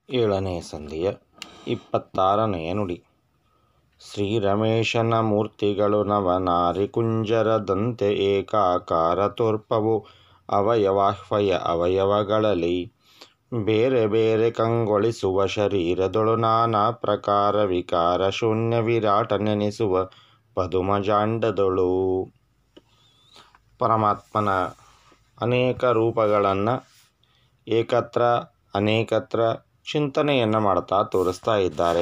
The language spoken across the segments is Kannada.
ಏಳನೇ ಸಂಧಿಯ ಇಪ್ಪತ್ತಾರನೆಯ ನುಡಿ ಶ್ರೀರಮೇಶನ ಮೂರ್ತಿಗಳು ನವನಾರಿ ಕುಂಜರದಂತೆ ಏಕಾಕಾರ ತೋರ್ಪವು ಅವಯವಾಹ್ವಯ ಅವಯವಗಳಲ್ಲಿ ಬೇರೆ ಬೇರೆ ಕಂಗೊಳಿಸುವ ಶರೀರದೊಳು ನಾನಾ ಪ್ರಕಾರ ವಿಕಾರ ಶೂನ್ಯ ವಿರಾಟ ನೆನೆಸುವ ಪದುಮಜಾಂಡದೊಳು ಪರಮಾತ್ಮನ ಅನೇಕ ರೂಪಗಳನ್ನು ಏಕತ್ರ ಅನೇಕತ್ರ ಚಿಂತನೆಯನ್ನು ಮಾಡ್ತಾ ತೋರಿಸ್ತಾ ಇದ್ದಾರೆ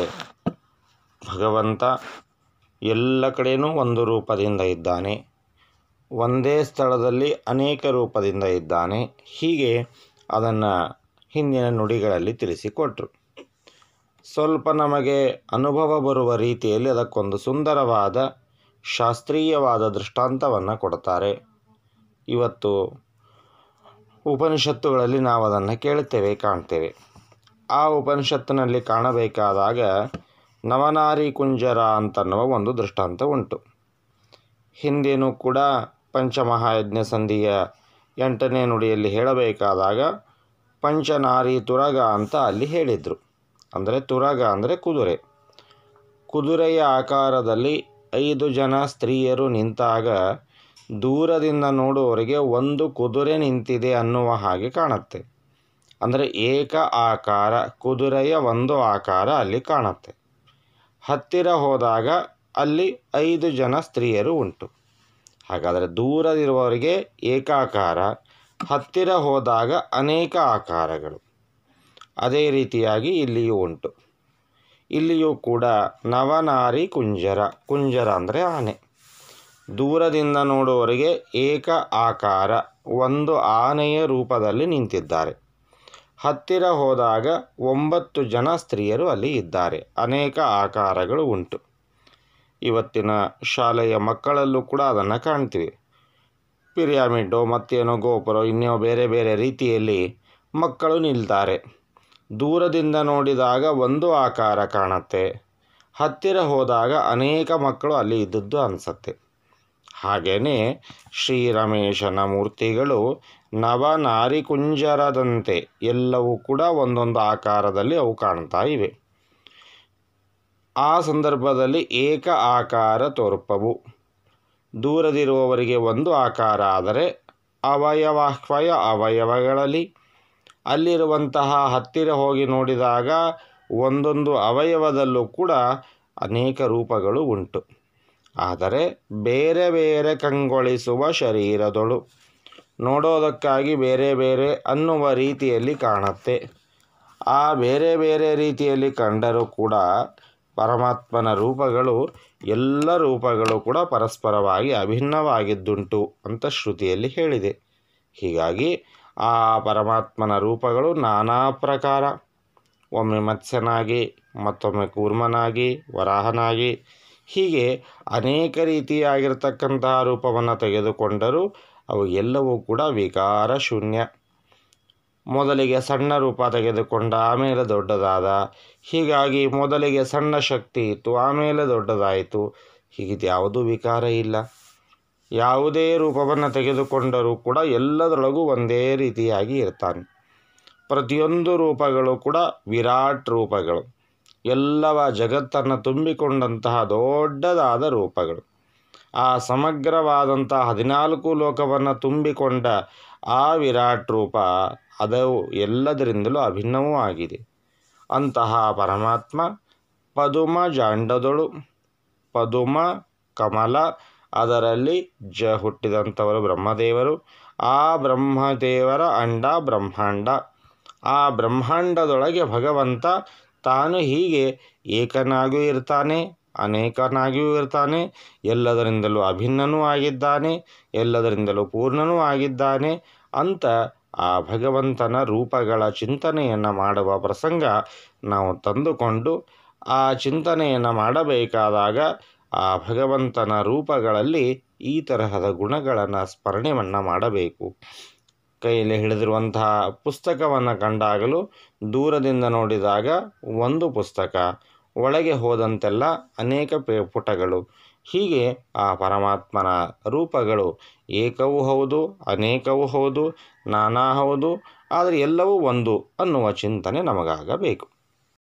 ಭಗವಂತ ಎಲ್ಲ ಕಡೆಯೂ ಒಂದು ರೂಪದಿಂದ ಇದ್ದಾನೆ ಒಂದೇ ಸ್ಥಳದಲ್ಲಿ ಅನೇಕ ರೂಪದಿಂದ ಇದ್ದಾನೆ ಹೀಗೆ ಅದನ್ನು ಹಿಂದಿನ ನುಡಿಗಳಲ್ಲಿ ತಿಳಿಸಿಕೊಟ್ರು ಸ್ವಲ್ಪ ನಮಗೆ ಅನುಭವ ಬರುವ ರೀತಿಯಲ್ಲಿ ಅದಕ್ಕೊಂದು ಸುಂದರವಾದ ಶಾಸ್ತ್ರೀಯವಾದ ದೃಷ್ಟಾಂತವನ್ನು ಕೊಡ್ತಾರೆ ಇವತ್ತು ಉಪನಿಷತ್ತುಗಳಲ್ಲಿ ನಾವು ಅದನ್ನು ಕೇಳುತ್ತೇವೆ ಕಾಣ್ತೇವೆ ಆ ಉಪನಿಷತ್ತಿನಲ್ಲಿ ಕಾಣಬೇಕಾದಾಗ ನವನಾರಿ ಕುಂಜರ ಅಂತನ್ನುವ ಒಂದು ದೃಷ್ಟಾಂತ ಉಂಟು ಹಿಂದೇನೂ ಕೂಡ ಪಂಚಮಹಾಯಜ್ಞ ಸಂಧಿಯ ಎಂಟನೇ ನುಡಿಯಲ್ಲಿ ಹೇಳಬೇಕಾದಾಗ ಪಂಚನಾರಿ ತುರಗ ಅಂತ ಅಲ್ಲಿ ಹೇಳಿದರು ಅಂದರೆ ತುರಗ ಅಂದರೆ ಕುದುರೆ ಕುದುರೆಯ ಆಕಾರದಲ್ಲಿ ಐದು ಜನ ಸ್ತ್ರೀಯರು ನಿಂತಾಗ ದೂರದಿಂದ ನೋಡುವವರಿಗೆ ಒಂದು ಕುದುರೆ ನಿಂತಿದೆ ಅನ್ನುವ ಹಾಗೆ ಕಾಣುತ್ತೆ ಅಂದರೆ ಏಕ ಆಕಾರ ಕುದುರೆಯ ಒಂದು ಆಕಾರ ಅಲ್ಲಿ ಕಾಣುತ್ತೆ ಹತ್ತಿರ ಹೋದಾಗ ಅಲ್ಲಿ ಐದು ಜನ ಸ್ತ್ರೀಯರು ಉಂಟು ಹಾಗಾದರೆ ದೂರದಿರುವವರಿಗೆ ಏಕಾಕಾರ ಹತ್ತಿರ ಹೋದಾಗ ಅನೇಕ ಆಕಾರಗಳು ಅದೇ ರೀತಿಯಾಗಿ ಇಲ್ಲಿಯೂ ಉಂಟು ಇಲ್ಲಿಯೂ ಕೂಡ ನವನಾರಿ ಕುಂಜರ ಕುಂಜರ ಅಂದರೆ ಆನೆ ದೂರದಿಂದ ನೋಡುವವರಿಗೆ ಏಕ ಆಕಾರ ಒಂದು ಆನೆಯ ರೂಪದಲ್ಲಿ ನಿಂತಿದ್ದಾರೆ ಹತ್ತಿರ ಹೋದಾಗ ಒಂಬತ್ತು ಜನ ಸ್ತ್ರೀಯರು ಅಲ್ಲಿ ಇದ್ದಾರೆ ಅನೇಕ ಆಕಾರಗಳು ಉಂಟು ಇವತ್ತಿನ ಶಾಲೆಯ ಮಕ್ಕಳಲ್ಲೂ ಕೂಡ ಅದನ್ನು ಕಾಣ್ತೀವಿ ಪಿರಿಯಾಮಿಡ್ಡೋ ಮತ್ತೇನೋ ಗೋಪುರ ಇನ್ನೋ ಬೇರೆ ಬೇರೆ ರೀತಿಯಲ್ಲಿ ಮಕ್ಕಳು ನಿಲ್ತಾರೆ ದೂರದಿಂದ ನೋಡಿದಾಗ ಒಂದು ಆಕಾರ ಕಾಣುತ್ತೆ ಹತ್ತಿರ ಹೋದಾಗ ಅನೇಕ ಮಕ್ಕಳು ಅಲ್ಲಿ ಇದ್ದದ್ದು ಅನಿಸತ್ತೆ ಹಾಗೆಯೇ ಶ್ರೀರಮೇಶನ ಮೂರ್ತಿಗಳು ನವನಾರಿ ಕುಂಜರದಂತೆ ಎಲ್ಲವೂ ಕೂಡ ಒಂದೊಂದು ಆಕಾರದಲ್ಲಿ ಅವು ಕಾಣ್ತಾ ಇವೆ ಆ ಸಂದರ್ಭದಲ್ಲಿ ಏಕ ಆಕಾರ ತೋರ್ಪವು ದೂರದಿರುವವರಿಗೆ ಒಂದು ಆಕಾರ ಆದರೆ ಅವಯವಾಹ್ವಯ ಅವಯವಗಳಲ್ಲಿ ಅಲ್ಲಿರುವಂತಹ ಹತ್ತಿರ ಹೋಗಿ ನೋಡಿದಾಗ ಒಂದೊಂದು ಅವಯವದಲ್ಲೂ ಕೂಡ ಅನೇಕ ರೂಪಗಳು ಉಂಟು ಆದರೆ ಬೇರೆ ಬೇರೆ ಕಂಗೊಳಿಸುವ ಶರೀರದೊಳು ನೋಡೋದಕ್ಕಾಗಿ ಬೇರೆ ಬೇರೆ ಅನ್ನುವ ರೀತಿಯಲ್ಲಿ ಕಾಣುತ್ತೆ ಆ ಬೇರೆ ಬೇರೆ ರೀತಿಯಲ್ಲಿ ಕಂಡರೂ ಕೂಡ ಪರಮಾತ್ಮನ ರೂಪಗಳು ಎಲ್ಲ ರೂಪಗಳು ಕೂಡ ಪರಸ್ಪರವಾಗಿ ಅಭಿನ್ನವಾಗಿದ್ದುಂಟು ಅಂತ ಶ್ರುತಿಯಲ್ಲಿ ಹೇಳಿದೆ ಹೀಗಾಗಿ ಆ ಪರಮಾತ್ಮನ ರೂಪಗಳು ನಾನಾ ಪ್ರಕಾರ ಒಮ್ಮೆ ಮತ್ಸ್ಯನಾಗಿ ಮತ್ತೊಮ್ಮೆ ಕೂರ್ಮನಾಗಿ ವರಾಹನಾಗಿ ಹೀಗೆ ಅನೇಕ ರೀತಿಯಾಗಿರ್ತಕ್ಕಂತಹ ರೂಪವನ್ನು ತೆಗೆದುಕೊಂಡರೂ ಅವು ಎಲ್ಲವೂ ಕೂಡ ವಿಕಾರ ಶೂನ್ಯ ಮೊದಲಿಗೆ ಸಣ್ಣ ರೂಪ ತೆಗೆದುಕೊಂಡ ಆಮೇಲೆ ದೊಡ್ಡದಾದ ಹೀಗಾಗಿ ಮೊದಲಿಗೆ ಸಣ್ಣ ಶಕ್ತಿ ಇತ್ತು ಆಮೇಲೆ ದೊಡ್ಡದಾಯಿತು ಹೀಗಿದು ಯಾವುದೂ ವಿಕಾರ ಇಲ್ಲ ಯಾವುದೇ ರೂಪವನ್ನು ತೆಗೆದುಕೊಂಡರೂ ಕೂಡ ಎಲ್ಲದರೊಳಗೂ ಒಂದೇ ರೀತಿಯಾಗಿ ಇರ್ತಾನೆ ಪ್ರತಿಯೊಂದು ರೂಪಗಳು ಕೂಡ ವಿರಾಟ್ ರೂಪಗಳು ಎಲ್ಲವ ಜಗತ್ತನ್ನು ತುಂಬಿಕೊಂಡಂತಹ ದೊಡ್ಡದಾದ ರೂಪಗಳು ಆ ಸಮಗ್ರವಾದಂತಹ ಹದಿನಾಲ್ಕು ಲೋಕವನ್ನು ತುಂಬಿಕೊಂಡ ಆ ವಿರಾಟ್ ರೂಪ ಅದು ಎಲ್ಲದರಿಂದಲೂ ಅಭಿನ್ನವೂ ಆಗಿದೆ ಅಂತಹ ಪರಮಾತ್ಮ ಪದುಮ ಜಾಂಡದೊಳು ಪದುಮ ಕಮಲ ಅದರಲ್ಲಿ ಜ ಹುಟ್ಟಿದಂಥವರು ಬ್ರಹ್ಮದೇವರು ಆ ಬ್ರಹ್ಮದೇವರ ಅಂಡ ಬ್ರಹ್ಮಾಂಡ ಆ ಬ್ರಹ್ಮಾಂಡದೊಳಗೆ ಭಗವಂತ ತಾನು ಹೀಗೆ ಏಕನಾಗಿಯೂ ಇರ್ತಾನೆ ಅನೇಕನಾಗಿಯೂ ಇರ್ತಾನೆ ಎಲ್ಲದರಿಂದಲೂ ಅಭಿನ್ನನೂ ಆಗಿದ್ದಾನೆ ಎಲ್ಲದರಿಂದಲೂ ಪೂರ್ಣನೂ ಆಗಿದ್ದಾನೆ ಅಂತ ಆ ಭಗವಂತನ ರೂಪಗಳ ಚಿಂತನೆಯನ್ನು ಮಾಡುವ ಪ್ರಸಂಗ ನಾವು ತಂದುಕೊಂಡು ಆ ಚಿಂತನೆಯನ್ನು ಮಾಡಬೇಕಾದಾಗ ಆ ಭಗವಂತನ ರೂಪಗಳಲ್ಲಿ ಈ ತರಹದ ಗುಣಗಳನ್ನು ಸ್ಮರಣೆಯನ್ನು ಮಾಡಬೇಕು ಕೈಯಲ್ಲಿ ಹಿಡಿದಿರುವಂತಹ ಪುಸ್ತಕವನ್ನು ಕಂಡಾಗಲೂ ದೂರದಿಂದ ನೋಡಿದಾಗ ಒಂದು ಪುಸ್ತಕ ಒಳಗೆ ಹೋದಂತೆಲ್ಲ ಅನೇಕ ಪೇ ಪುಟಗಳು ಹೀಗೆ ಆ ಪರಮಾತ್ಮನ ರೂಪಗಳು ಏಕವೂ ಹೌದು ಅನೇಕವೂ ಹೌದು ನಾನಾ ಹೌದು ಆದರೆ ಎಲ್ಲವೂ ಒಂದು ಅನ್ನುವ ಚಿಂತನೆ ನಮಗಾಗಬೇಕು